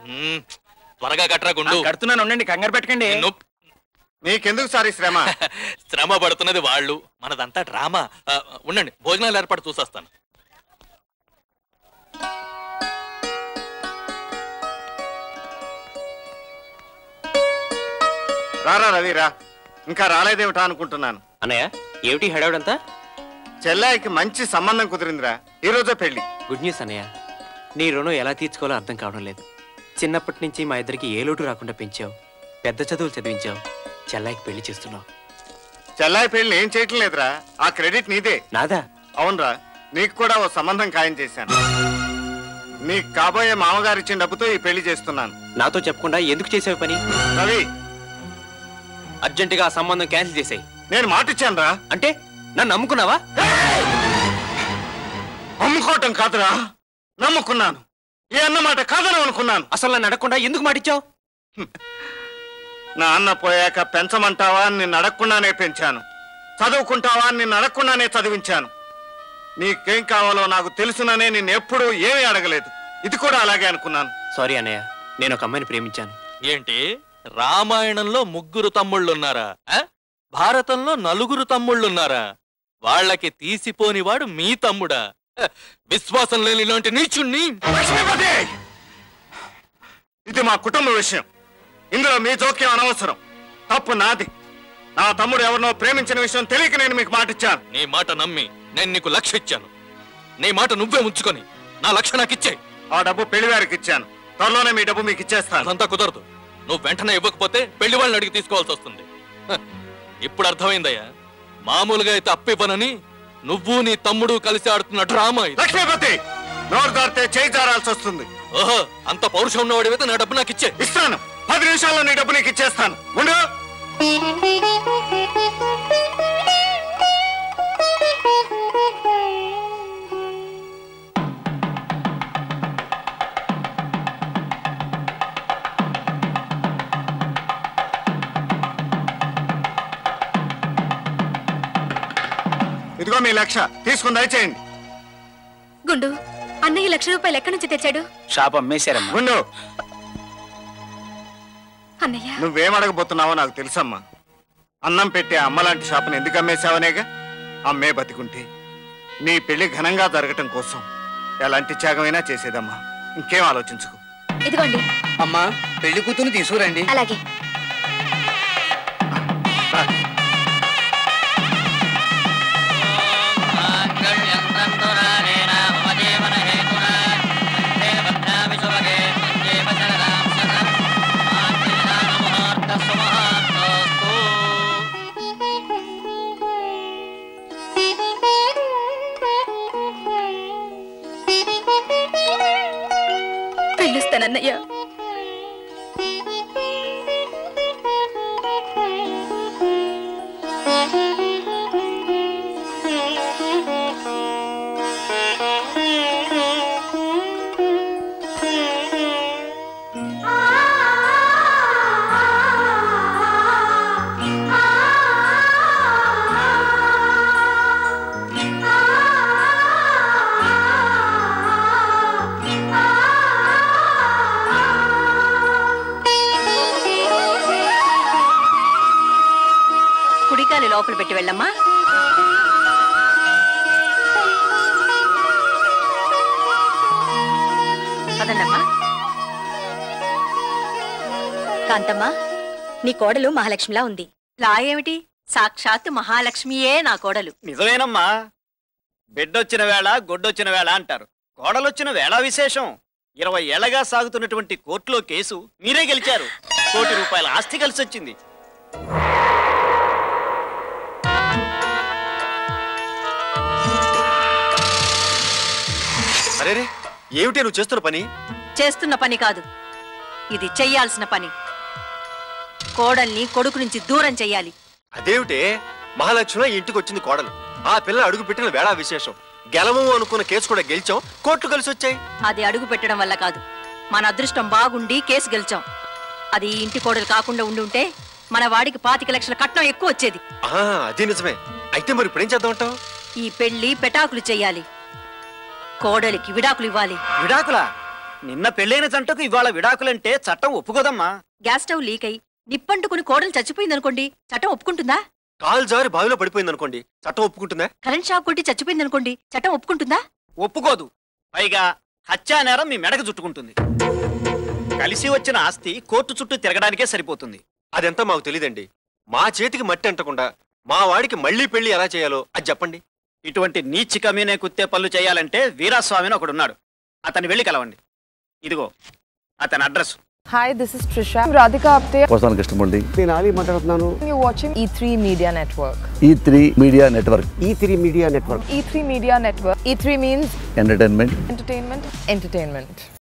మ్మ్. త్వరగా కట్టరా గుండు కడుతున్నాను ఉండండి కంగారు పెట్టకండి నిన్ను నీకెందుకు సార్ ఈ శ్రమ శ్రమ పడుతున్నది వాళ్ళు మనదంతా డ్రామా ఆ, ఉండండి భోజనాలు ఏర్పాటు చూసొస్తాను రారా రవిరా ఇంకా రాలేదేమిటా అనుకుంటున్నాను అన్నయ్య ఏమిటి హడావుడంతా చెల్లాయికి మంచి సంబంధం కుదిరిందిరా ఈ రోజే పెళ్లి గుడ్ న్యూస్ అన్నయ్య నీ రుణం ఎలా తీర్చుకోవాలో అర్థం కావడం లేదు చిన్నప్పటి నుంచి మా ఇద్దరికి ఏ లోటు రాకుండా పెంచావు పెద్ద చదువులు చదివించావు చెల్లాయికి పెళ్లి చేస్తున్నావు చెల్లాయి పెళ్లి ఏం చేయటం లేదురా ఆ క్రెడిట్ నీదే నాదా అవునరా నీకు కూడా ఓ సంబంధం ఖాయం చేశాను నీకు కాబోయే మామగారు ఇచ్చిన డబ్బుతో ఈ పెళ్లి చేస్తున్నాను నాతో చెప్పకుండా ఎందుకు చేసావు పని రవి అర్జెంటుగా ఆ సంబంధం క్యాన్సిల్ చేసాయి నేను మాట ఇచ్చాను రా అంటే నన్ను నమ్ముకున్నావా అమ్ముకోవటం కాదురా నమ్ముకున్నాను ఏ అన్నమాట కాదని అనుకున్నాను అసలు నన్ను అడగకుండా ఎందుకు మాటిచ్చావు నా అన్న పోయాక పెంచమంటావా అని నిన్ను అడగకుండానే పెంచాను చదువుకుంటావా అని నిన్ను అడగకుండానే చదివించాను నీకేం కావాలో నాకు తెలుసుననే నిన్ను ఎప్పుడూ ఏమీ అడగలేదు ఇది కూడా అలాగే అనుకున్నాను సారీ అన్నయ్య నేను ఒక అమ్మాయిని ప్రేమించాను ఏంటి రామాయణంలో ముగ్గురు తమ్ముళ్ళున్నారా ఆ? భారతంలో నలుగురు తమ్ముళ్ళున్నారా వాళ్ళకి తీసిపోనివాడు మీ తమ్ముడా హ, విశ్వాసం లేని ఇలాంటి నీచుణ్ణి లక్ష్మీపతి ఇది మా కుటుంబ విషయం ఇందులో మీ జోక్యం అనవసరం తప్పు నాది నా తమ్ముడు ఎవరినో ప్రేమించిన విషయం తెలియక నేను మీకు మాట ఇచ్చాను నీ మాట నమ్మి నేను నీకు లక్ష ఇచ్చాను నీ మాట నువ్వే ఉంచుకొని నా లక్ష నాకు ఇచ్చే ఆ డబ్బు పెళ్లి వారికి ఇచ్చాను త్వరలోనే మీ డబ్బు మీకు ఇచ్చేస్తాను అదంతా కుదరదు నువ్వు వెంటనే ఇవ్వకపోతే పెళ్లి వాళ్ళని అడిగి తీసుకోవాల్సి వస్తుంది హ, ఇప్పుడు అర్థమైందయ్యా మామూలుగా అయితే అప్పివ్వనని నువ్వు నీ తమ్ముడు కలిసి ఆడుతున్న డ్రామా ఇది లక్ష్మీపతి నోరు దారితే చేయి జారాల్సి వస్తుంది ఓహో అంత పౌరుషం ఉన్నవాడివైతే నా డబ్బు నాకు ఇచ్చే ఇస్తాను పది నిమిషాల్లో నీ డబ్బు నీకు ఇచ్చేస్తాను ఉండు ఇదిగో మీ లక్ష తీసుకుని దయచేయండి గుండు అన్నయ్య లక్ష రూపాయలు ఎక్కడి నుంచి తెచ్చాడు షాప్ అమ్మేశారమ్మా ఉండు అన్నయ్య నువ్వేం అడగబోతున్నావో నాకు తెలుసమ్మా అన్నం పెట్టే అమ్మలాంటి షాపుని ఎందుకు అమ్మేశావనేగా అమ్మే బతికుంటే నీ పెళ్లి ఘనంగా జరగటం కోసం ఎలాంటి త్యాగమైనా చేసేదమ్మా ఇంకేం ఆలోచించుకో ఇదిగోండి అమ్మా పెళ్లి కూతురు తీసుకురండి అలాగే వెళ్ళొస్తానన్నయ్య కుడికాలు లోపల పెట్టి వెళ్ళమ్మా పదండమ్మా కాంతమ్మ నీ కోడలు మహాలక్ష్మిలా ఉంది లా ఏమిటి సాక్షాత్తు మహాలక్ష్మియే నా కోడలు నిజమేనమ్మా బిడ్డొచ్చిన వేళ గొడ్డొచ్చిన వేళ అంటారు కోడలొచ్చిన వేళ విశేషం ఇరవై ఏళ్లగా సాగుతున్నటువంటి కోర్టులో కేసు మీరే గెలిచారు కోటి రూపాయల ఆస్తి కలిసి వచ్చింది అరే ఏమిటి నువ్వు చేస్తున్న పని చేస్తున్న పని కాదు ఇది చెయ్యాల్సిన పని కోడల్ని కొడుకు నుంచి దూరం చెయ్యాలి అదేమిటే మహాలక్ష్మి ఇంటికి వచ్చింది కోడలు ఆ పిల్ల అడుగు పెట్టిన వేళ విశేషం గెలము అనుకున్న కేసు కూడా గెలిచాం కోర్టు కలిసి వచ్చాయి అది అడుగు పెట్టడం వల్ల కాదు మన అదృష్టం బాగుండి కేసు గెలిచాం అది ఈ ఇంటి కోడలు కాకుండా ఉండి ఉంటే మన వాడికి పాతిక లక్షల కట్నం ఎక్కువ వచ్చేది ఆ, అది నిజమే అయితే మరి ఇప్పుడు ఏం చేద్దామంటావు ఈ పెళ్లి పెటాకులు చెయ్యాలి కోడలికి విడాకులు ఇవ్వాలి విడాకులా నిన్న పెళ్ళైన జంటకు ఇవాళ విడాకులంటే చట్టం ఒప్పుకోదమ్మా గ్యాస్ స్టవ్ లీక్ అయి నిప్పంటుకుని కోడలు చచ్చిపోయిందనుకోండి చట్టం ఒప్పుకుంటుందా కాలు జారి బావిలో పడిపోయింది అనుకోండి చట్టం ఒప్పుకుంటుందా కరెంట్ షాక్ కొట్టి చచ్చిపోయిందనుకోండి చట్టం ఒప్పుకుంటుందా ఒప్పుకోదు పైగా హత్యా నేరం మీ మెడకు చుట్టుకుంటుంది కలిసి వచ్చిన ఆస్తి కోర్టు చుట్టూ తిరగడానికే సరిపోతుంది అదంతా మాకు తెలియదండి మా చేతికి మట్టి అంటకుండా మా వాడికి మళ్ళీ పెళ్లి ఎలా చేయాలో అది చెప్పండి ఇటువంటి నీచి కమీనే కుత్తే పనులు చేయాలంటే వీరాస్వామిని ఒకడున్నాడు అతన్ని వెళ్ళి కలవండి ఇదిగో అతని address Hi, this is Trisha. I'm Radhika Apte. వస్తాను కృష్ణమూర్తి నేను ఆలీ మాట్లాడుతున్నాను You're watching E3 Media Network. E three media network E three media network E3 Media Network. E3 means entertainment entertainment, entertainment.